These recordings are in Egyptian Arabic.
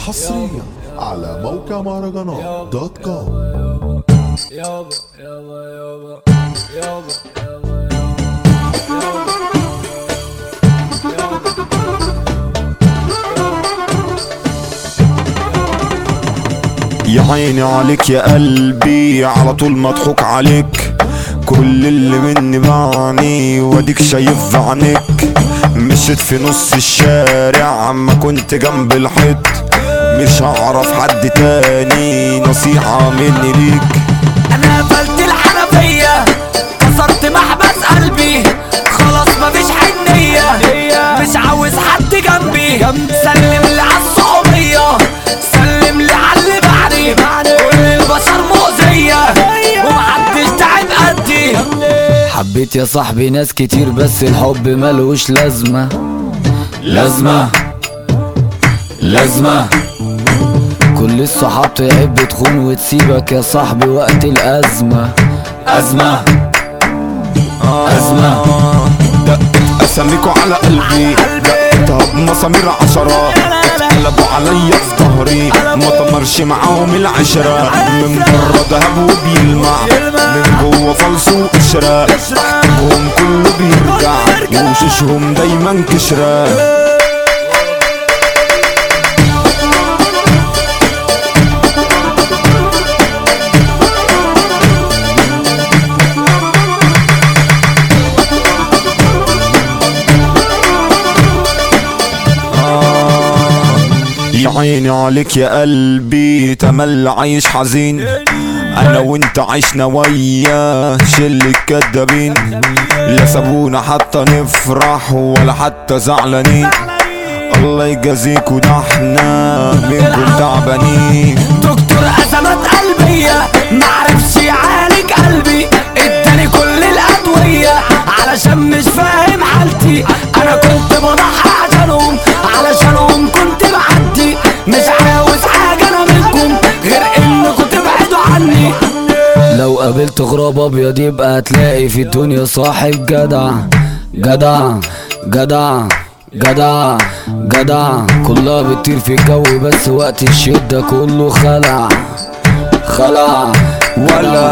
حصريا على موقع مهرجانات دوت كوم يابا يابا يابا يابا يا عيني عليك يا قلبي على طول مضحوك عليك كل اللي مني بعاني واديك شايف في عينيك مشيت في نص الشارع ما كنت جنب الحيط مش هعرف حد تاني نصيحة مني ليك انا قفلت الحنفية كسرت محبس قلبي خلاص مفيش حنية مش عاوز حد جنبي سلم لي عالصحوبية سلم لي عاللي بعدي كل البشر مؤذية ومحدش تعب قدي حبيت يا صاحبي ناس كتير بس الحب ملوش لازمة لازمة لازمة كل الصحاب تعب تخون وتسيبك يا صاحبي وقت الأزمة أزمة أزمة دقت اساميكوا على قلبي دقتها بمسامير عشرة اتقلبوا عليا في ظهري ما تمرش معاهم العشرة من بره دهب وبيلمع من جوه فلس وقشرة تحتهم كله بيرجع وشوشهم دايما كشرة يا عيني عليك يا قلبي تمل عايش حزين انا وانت عشنا ويا شل الكدابين لا سابونا حتى نفرح ولا حتى زعلانين الله يجازيكوا ده احنا منكم تعبانين دكتور أزمات قلبية معرفش يعالج قلبي اداني كل الأدوية علشان مش فاهم حالتي أنا كنت بضحي عشانهم علشانهم كنت بعدي مش عاوز حاجة أنا منكم غير إنكم تبعدوا عني لو قابلت غراب أبيض يبقى هتلاقي في الدنيا صاحب جدع جدع جدع جدع جدع كلها بتطير في الجو بس وقت الشدة كله خلع خلع ولا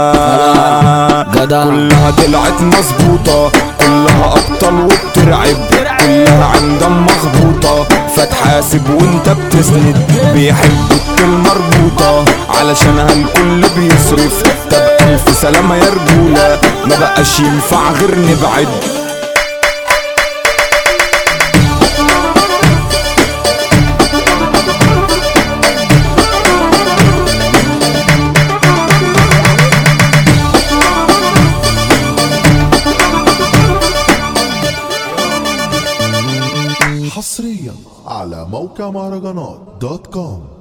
جدع كلها طلعت مظبوطة كلها أبطال وبترعب كلها عندها مخبوطة فتحاسب وانت بتسند بيحبوا الكلمة مربوطة علشانها الكل بيصرف طب ألف سلامة يا رجولة ما بقاش ينفع غير نبعد حصريا على موقع مهرجانات دوت كوم